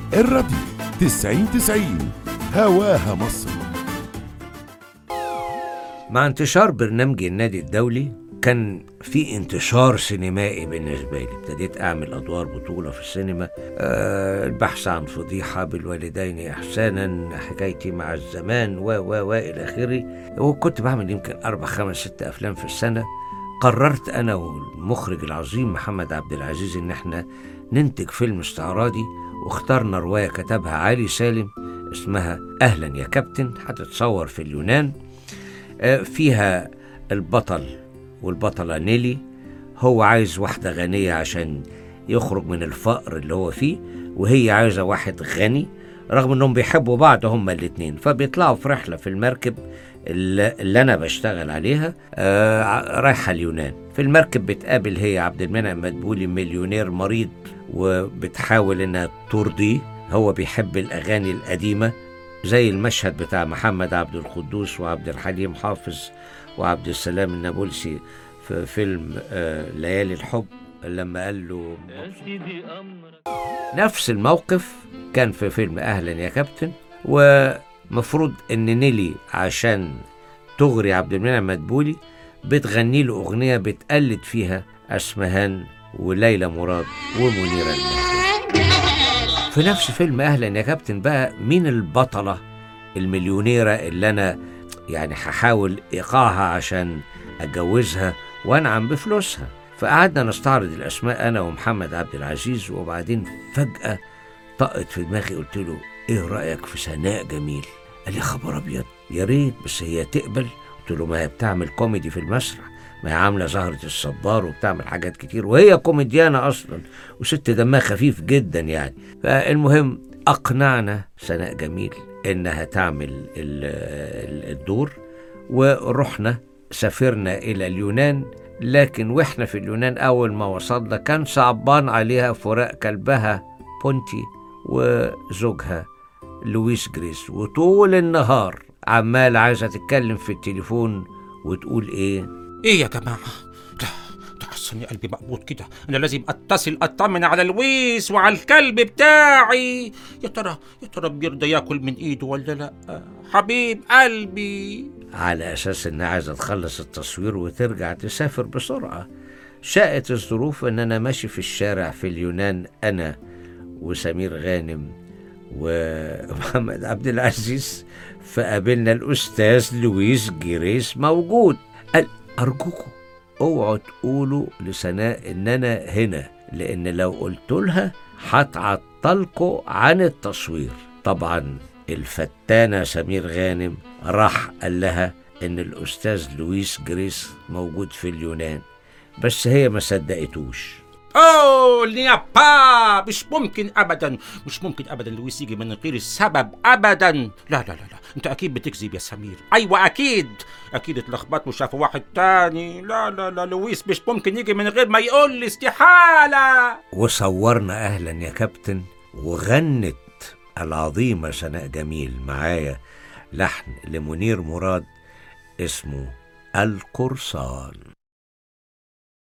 الراديو تسعين تسعين هواها مصر مع انتشار برنامج النادي الدولي كان في انتشار سينمائي بالنسبة لي ابتديت أعمل أدوار بطولة في السينما أه البحث عن فضيحة بالوالدين إحسانا حكايتي مع الزمان و و و إلى آخره وكنت بعمل يمكن أربع خمس ست أفلام في السنة قررت أنا والمخرج العظيم محمد عبد العزيز إن احنا ننتج فيلم استعراضي واخترنا رواية كتبها علي سالم اسمها أهلا يا كابتن هتتصور في اليونان آه، فيها البطل والبطلة نيلي هو عايز واحدة غنية عشان يخرج من الفقر اللي هو فيه وهي عايزة واحد غني رغم انهم بيحبوا بعض هما الاتنين فبيطلعوا في رحلة في المركب اللي اللي انا بشتغل عليها آه ع- رايحة اليونان في المركب بتقابل هي عبد المنعم مدبولي مليونير مريض وبتحاول انها ترضيه هو بيحب الاغاني القديمة زي المشهد بتاع محمد عبد القدوس وعبد الحليم حافظ وعبد السلام النابلسي في فيلم آه ليالي الحب لما قال له نفس الموقف كان في فيلم اهلا يا كابتن ومفروض ان نيلي عشان تغري عبد المنعم مدبولي بتغني له اغنيه بتقلد فيها اسمهان وليلى مراد ومنيره المهدي في نفس فيلم اهلا يا كابتن بقى مين البطله المليونيره اللي انا يعني هحاول ايقاعها عشان اتجوزها وانعم بفلوسها فقعدنا نستعرض الاسماء انا ومحمد عبد العزيز وبعدين فجاه طقت في دماغي قلت له ايه رايك في سناء جميل قال لي خبر ابيض يا ريت بس هي تقبل قلت له ما هي بتعمل كوميدي في المسرح ما هي عامله زهره الصبار وبتعمل حاجات كتير وهي كوميديانه اصلا وست دمها خفيف جدا يعني فالمهم اقنعنا سناء جميل انها تعمل ال- ال- الدور ورحنا سافرنا الى اليونان لكن واحنا في اليونان اول ما وصلنا كان صعبان عليها فراق كلبها بونتي وزوجها لويس جريس وطول النهار عمال عايزه تتكلم في التليفون وتقول ايه ايه يا جماعة لا تحسني قلبي مقبوض كده انا لازم اتصل اطمن على لويس وعلى الكلب بتاعي يا ترى يا ترى بيرضى ياكل من ايده ولا لا حبيب قلبي على أساس إنها عايزة تخلص التصوير وترجع تسافر بسرعة شاءت الظروف إن أنا ماشي في الشارع في اليونان أنا وسمير غانم ومحمد عبد العزيز فقابلنا الأستاذ لويس جريس موجود قال أرجوكم اوعوا تقولوا لسناء إن أنا هنا لأن لو قلت لها هتعطلكوا عن التصوير طبعا الفتانة سمير غانم راح قال لها إن الأستاذ لويس جريس موجود في اليونان بس هي ما صدقتوش اوه يا با مش ممكن ابدا مش ممكن ابدا لويس يجي من غير السبب ابدا لا لا لا لا انت اكيد بتكذب يا سمير ايوه اكيد اكيد اتلخبط وشافوا واحد تاني لا لا لا لويس مش ممكن يجي من غير ما يقول لي استحاله وصورنا أهلا يا كابتن وغنت العظيمة سناء جميل معايا لحن لمنير مراد اسمه القرصان